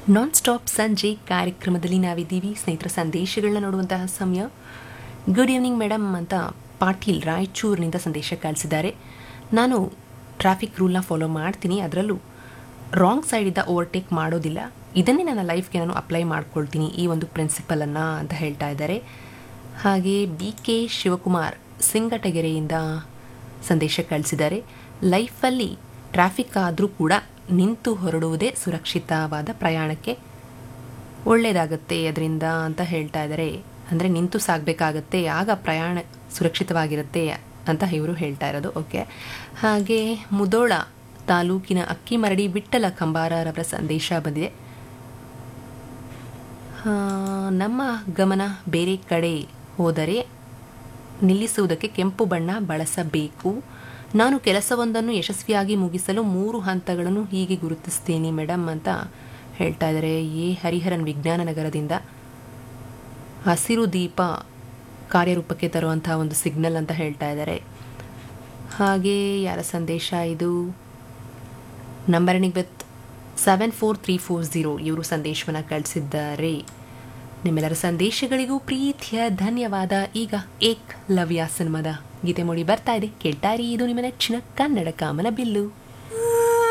non stop ಸಂಜೆ ಕಾರ್ಯಕ್ರಮದಲ್ಲಿ ನಾವಿದ್ದೀವಿ ಸ್ನೇಹಿತರ ಸಂದೇಶಗಳನ್ನ ನೋಡುವಂತಹ ಸಮಯ ಗುಡ್ ಈವ್ನಿಂಗ್ ಮೇಡಮ್ ಅಂತ ಪಾಟೀಲ್ ರಾಯಚೂರಿನಿಂದ ಸಂದೇಶ ಕಳಿಸಿದ್ದಾರೆ ನಾನು ಟ್ರಾಫಿಕ್ ರೂಲ್ನ ಫಾಲೋ ಮಾಡ್ತೀನಿ ಅದರಲ್ಲೂ ರಾಂಗ್ ಸೈಡಿಂದ ಓವರ್ಟೇಕ್ ಮಾಡೋದಿಲ್ಲ ಇದನ್ನೇ ನನ್ನ ಲೈಫ್ಗೆ ನಾನು ಅಪ್ಲೈ ಮಾಡ್ಕೊಳ್ತೀನಿ ಈ ಒಂದು ಪ್ರಿನ್ಸಿಪಲನ್ನು ಅಂತ ಹೇಳ್ತಾ ಇದ್ದಾರೆ ಹಾಗೆ ಬಿ ಕೆ ಶಿವಕುಮಾರ್ ಸಿಂಗಟಗೆರೆಯಿಂದ ಸಂದೇಶ ಕಳಿಸಿದ್ದಾರೆ ಲೈಫಲ್ಲಿ ಟ್ರಾಫಿಕ್ ಆದರೂ ಕೂಡ ನಿಂತು ಹೊರಡುವುದೇ ಸುರಕ್ಷಿತವಾದ ಪ್ರಯಾಣಕ್ಕೆ ಒಳ್ಳೆಯದಾಗತ್ತೆ ಅದರಿಂದ ಅಂತ ಹೇಳ್ತಾ ಇದ್ದಾರೆ ಅಂದರೆ ನಿಂತು ಸಾಗಬೇಕಾಗತ್ತೆ ಆಗ ಪ್ರಯಾಣ ಸುರಕ್ಷಿತವಾಗಿರುತ್ತೆ ಅಂತ ಇವರು ಹೇಳ್ತಾ ಇರೋದು ಓಕೆ ಹಾಗೆ ಮುದೋಳ ತಾಲೂಕಿನ ಅಕ್ಕಿಮರಡಿ ವಿಠ್ಠಲ ಕಂಬಾರರವರ ಸಂದೇಶ ಬಂದಿದೆ ಆ, ನಮ್ಮ ಗಮನ ಬೇರೆ ಕಡೆ ಹೋದರೆ ನಿಲ್ಲಿಸುವುದಕ್ಕೆ ಕೆಂಪು ಬಣ್ಣ ಬಳಸಬೇಕು ನಾನು ಕೆಲಸವೊಂದನ್ನು ಯಶಸ್ವಿಯಾಗಿ ಮುಗಿಸಲು ಮೂರು ಹಂತಗಳನ್ನು ಹೀಗೆ ಗುರುತಿಸ್ತೇನೆ ಮೇಡಮ್ ಅಂತ ಹೇಳ್ತಾ ಇದ್ದಾರೆ ಎ ಹರಿಹರನ್ ವಿಜ್ಞಾನ ನಗರದಿಂದ ಹಸಿರು ದೀಪ ಕಾರ್ಯರೂಪಕ್ಕೆ ತರುವಂತಹ ಒಂದು ಸಿಗ್ನಲ್ ಅಂತ ಹೇಳ್ತಾ ಇದ್ದಾರೆ ಹಾಗೆ ಯಾರ ಸಂದೇಶ ಇದು number with seven four three four zero ಇವರು ಸಂದೇಶವನ್ನು ಕಳಿಸಿದ್ದಾರೆ ನಿಮ್ಮೆಲ್ಲರ ಸಂದೇಶಗಳಿಗೂ ಪ್ರೀತಿಯ ಧನ್ಯವಾದ ಈಗ ಏಕ್ ಲವ್ಯ ಸಿನಿಮಾದ ಗೀತೆ ಮೂಡಿ ಬರ್ತಾ ಇದೆ ಕೇಳ್ತಾ ಇರಿ ಇದು ನಿಮ್ಮ ನೆಚ್ಚಿನ ಕನ್ನಡ ಕಾಮನ ಬಿಲ್ಲು